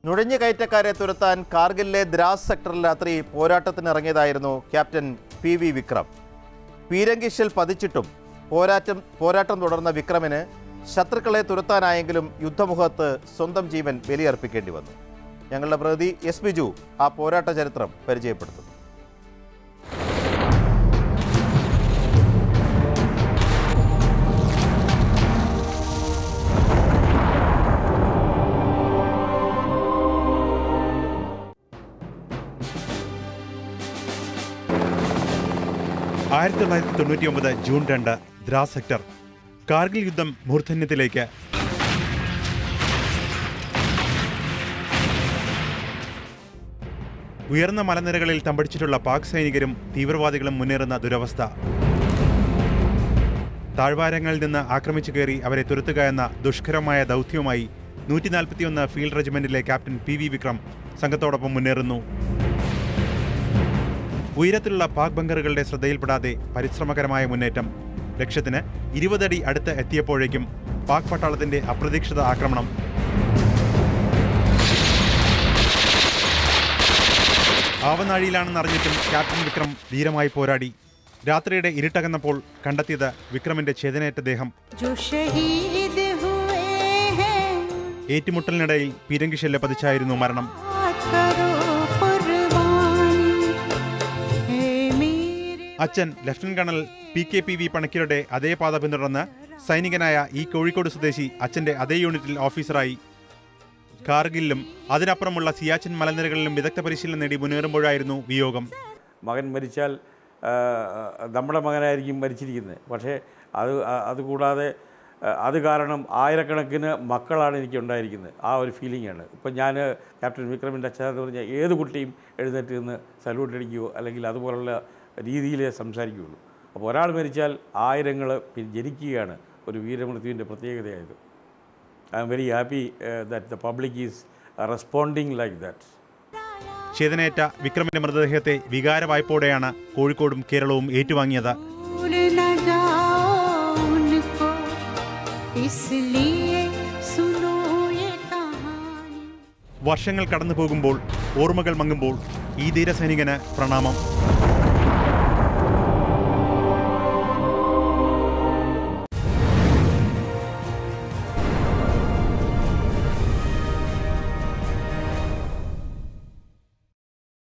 നുഴഞ്ഞുകയറ്റക്കാരെ തുരത്താൻ കാർഗിലിലെ ദ്രാസ് സെക്ടറിൽ രാത്രി പോരാട്ടത്തിനിറങ്ങിയതായിരുന്നു ക്യാപ്റ്റൻ പി വി വിക്രം പീരങ്കിഷിൽ പതിച്ചിട്ടും പോരാട്ടം പോരാട്ടം തുടർന്ന വിക്രമിന് ശത്രുക്കളെ തുരത്താനായെങ്കിലും യുദ്ധമുഖത്ത് സ്വന്തം ജീവൻ ബലിയർപ്പിക്കേണ്ടി വന്നു ഞങ്ങളുടെ പ്രതി എസ് ബിജു ആ പോരാട്ട ചരിത്രം പരിചയപ്പെടുത്തുന്നു ആയിരത്തി തൊള്ളായിരത്തി തൊണ്ണൂറ്റി ഒമ്പത് ജൂൺ രണ്ട് ദ്രാസ് സെക്ടർ കാർഗിൽ യുദ്ധം മൂർധന്യത്തിലേക്ക് ഉയർന്ന മലനിരകളിൽ തമ്പടിച്ചിട്ടുള്ള പാക് സൈനികരും തീവ്രവാദികളും മുന്നേറുന്ന ദുരവസ്ഥ താഴ്വാരങ്ങളിൽ നിന്ന് ആക്രമിച്ചു കയറി അവരെ തുരത്തുക എന്ന ദുഷ്കരമായ ദൗത്യവുമായി നൂറ്റി നാൽപ്പത്തിയൊന്ന് ഫീൽഡ് റെജിമെന്റിലെ ക്യാപ്റ്റൻ പി വി വിക്രം സംഘത്തോടൊപ്പം മുന്നേറുന്നു ഉയരത്തിലുള്ള പാക് ബങ്കറുകളുടെ ശ്രദ്ധയിൽപ്പെടാതെ പരിശ്രമകരമായ മുന്നേറ്റം ലക്ഷ്യത്തിന് ഇരുപതടി അടുത്ത് എത്തിയപ്പോഴേക്കും പാക് പട്ടാളത്തിന്റെ അപ്രതീക്ഷിത ആക്രമണം ആവനാഴിയിലാണെന്നറിഞ്ഞിട്ടും ക്യാപ്റ്റൻ വിക്രം ധീരമായി പോരാടി രാത്രിയുടെ ഇരുട്ടകന്നപ്പോൾ കണ്ടെത്തിയത് വിക്രമിന്റെ ഛേദനയേറ്റ ദേഹം जो शहीद हुए हैं ഏറ്റുമുട്ടലിനിടയിൽ പീരങ്കിഷെല്ല് പതിച്ചായിരുന്നു മരണം याद करो कुर्बानी है मेरे അച്ഛൻ lieutenant colonel P K P V പണിക്കരുടെ അതേ പാത പിന്തുടർന്ന് സൈനികനായ ഈ കോഴിക്കോട് സ്വദേശി അച്ഛന്റെ അതേ യൂണിറ്റിൽ ഓഫീസറായി കാർഗിലും അതിനപ്പുറമുള്ള സിയാച്ചിൻ മലനിരകളിലും വിദഗ്ധ പരിശീലനം നേടി മുന്നേറുമ്പോഴായിരുന്നു വിയോഗം മകൻ മരിച്ചാൽ ആ, നമ്മുടെ മകനായിരിക്കും മരിച്ചിരിക്കുന്നത് പക്ഷേ അത് അ- അതുകൂടാതെ ആ, അത് കാരണം ആയിരക്കണക്കിന് മക്കളാണ് എനിക്ക് ഉണ്ടായിരിക്കുന്നത് ആ ഒരു ഫീലിംഗാണ് ഇപ്പം ഞാൻ ക്യാപ്റ്റൻ വിക്രമിൻ്റെ അച്ഛൻ എന്ന് പറഞ്ഞാൽ ഏത് കുട്ടിയും എഴുന്നേറ്റ് നിന്ന് സല്യൂട്ട് അടിക്കുകയോ അല്ലെങ്കിൽ അതുപോലുള്ള രീതിയിലേ സംസാരിക്കുകയുള്ളൂ അപ്പോൾ ഒരാൾ മരിച്ചാൽ ആയിരങ്ങൾ ജനിക്കുകയാണ് ഒരു വീരമൃത്യുവിൻ്റെ പ്രത്യേകതയായത് I am very happy that the public is responding like that ഛേദനയേറ്റ വിക്രമിന്റെ മൃതദേഹത്തെ വികാരവായ്പോടെയാണ് കോഴിക്കോടും കേരളവും ഏറ്റുവാങ്ങിയത് भूल न जाओ उनको इसलिए सुनो ये कहानी വർഷങ്ങൾ കടന്നു പോകുമ്പോൾ ഓർമ്മകൾ മങ്ങുമ്പോൾ ഈ ധീരസൈനികന് പ്രണാമം